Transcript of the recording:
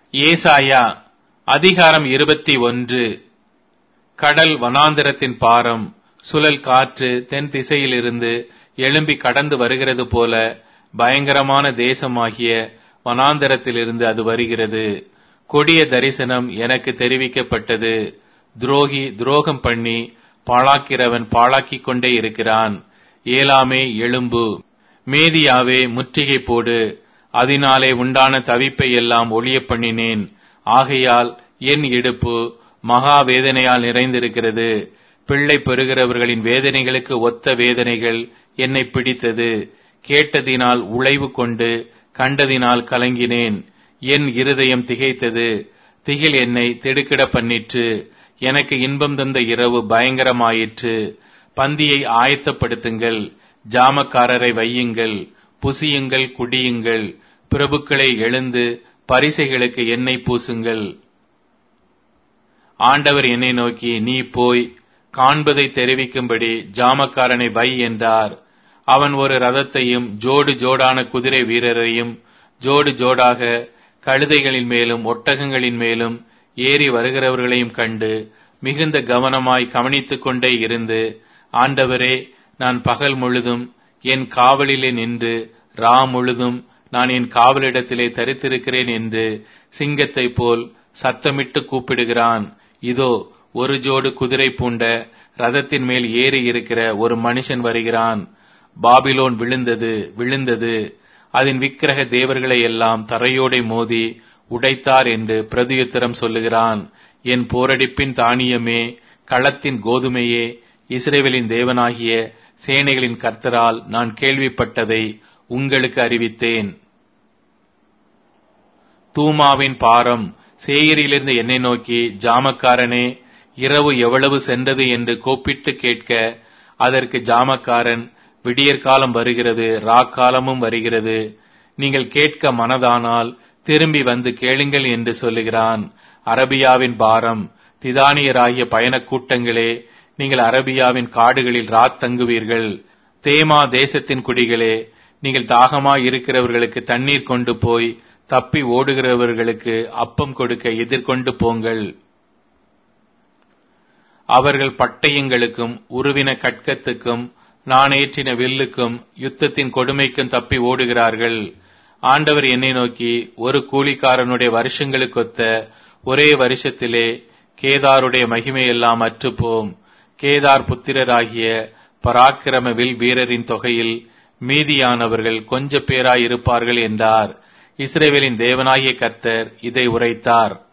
ஏசாயா அதிகாரம் இருபத்தி ஒன்று கடல் வனாந்திரத்தின் பாரம் சுழல் காற்று தென் திசையிலிருந்து எழும்பி கடந்து வருகிறது போல பயங்கரமான தேசமாகிய வனாந்தரத்திலிருந்து அது வருகிறது கொடிய தரிசனம் எனக்கு தெரிவிக்கப்பட்டது துரோகி துரோகம் பண்ணி பாழாக்கிறவன் பாழாக்கிக் கொண்டே இருக்கிறான் ஏலாமே எழும்பு மேதியாவே முற்றுகை போடு அதனாலே உண்டான தவிப்பை எல்லாம் ஒளிய பண்ணினேன் ஆகையால் என் இடுப்பு மகா வேதனையால் நிறைந்திருக்கிறது பிள்ளை பெறுகிறவர்களின் வேதனைகளுக்கு ஒத்த வேதனைகள் என்னை பிடித்தது கேட்டதினால் உழைவு கொண்டு கண்டதினால் கலங்கினேன் என் இருதயம் திகைத்தது திகில் என்னை திடுக்கிட பண்ணிற்று எனக்கு இன்பம் தந்த இரவு பயங்கரமாயிற்று பந்தியை ஆயத்தப்படுத்துங்கள் ஜாமக்காரரை வையுங்கள் புசியுங்கள் குடியுங்கள் பிரபுக்களை எழுந்து பரிசைகளுக்கு எண்ணெய் பூசுங்கள் ஆண்டவர் என்னை நோக்கி நீ போய் காண்பதை தெரிவிக்கும்படி ஜாமக்காரனை வை என்றார் அவன் ஒரு ரதத்தையும் ஜோடு ஜோடான குதிரை வீரரையும் ஜோடு ஜோடாக கழுதைகளின் மேலும் ஒட்டகங்களின் மேலும் ஏறி வருகிறவர்களையும் கண்டு மிகுந்த கவனமாய் கவனித்துக் கொண்டே இருந்து ஆண்டவரே நான் பகல் முழுதும் என் காவலிலே நின்று ரா முழுதும் நான் என் காவலிடத்திலே தரித்திருக்கிறேன் என்று சிங்கத்தை போல் சத்தமிட்டு கூப்பிடுகிறான் இதோ ஒரு ஜோடு குதிரை பூண்ட ரதத்தின் மேல் ஏறி இருக்கிற ஒரு மனுஷன் வருகிறான் பாபிலோன் விழுந்தது விழுந்தது அதன் விக்கிரக தேவர்களை எல்லாம் தரையோடை மோதி உடைத்தார் என்று பிரதியுத்தரம் சொல்லுகிறான் என் போரடிப்பின் தானியமே களத்தின் கோதுமையே இஸ்ரேவேலின் தேவனாகிய சேனைகளின் கர்த்தரால் நான் கேள்விப்பட்டதை உங்களுக்கு அறிவித்தேன் தூமாவின் பாரம் சேயரிலிருந்து என்னை நோக்கி ஜாமக்காரனே இரவு எவ்வளவு சென்றது என்று கூப்பிட்டு கேட்க அதற்கு ஜாமக்காரன் விடியற்காலம் வருகிறது ராக்காலமும் வருகிறது நீங்கள் கேட்க மனதானால் திரும்பி வந்து கேளுங்கள் என்று சொல்லுகிறான் அரபியாவின் பாரம் திதானியராகிய பயணக் கூட்டங்களே நீங்கள் அரபியாவின் காடுகளில் ராத் தங்குவீர்கள் தேமா தேசத்தின் குடிகளே நீங்கள் தாகமாய் இருக்கிறவர்களுக்கு தண்ணீர் கொண்டு போய் தப்பி ஓடுகிறவர்களுக்கு அப்பம் கொடுக்க எதிர்கொண்டு போங்கள் அவர்கள் பட்டயங்களுக்கும் உருவின கட்கத்துக்கும் நான் ஏற்றின வில்லுக்கும் யுத்தத்தின் கொடுமைக்கும் தப்பி ஓடுகிறார்கள் ஆண்டவர் என்னை நோக்கி ஒரு கூலிக்காரனுடைய வருஷங்களுக்கொத்த ஒரே வருஷத்திலே கேதாருடைய மகிமையெல்லாம் அற்றுப்போம் கேதார் புத்திரராகிய பராக்கிரம வில் வீரரின் தொகையில் மீதியானவர்கள் கொஞ்ச பேராயிருப்பார்கள் என்றார் இஸ்ரேவேலின் தேவனாகிய கர்த்தர் இதை உரைத்தார்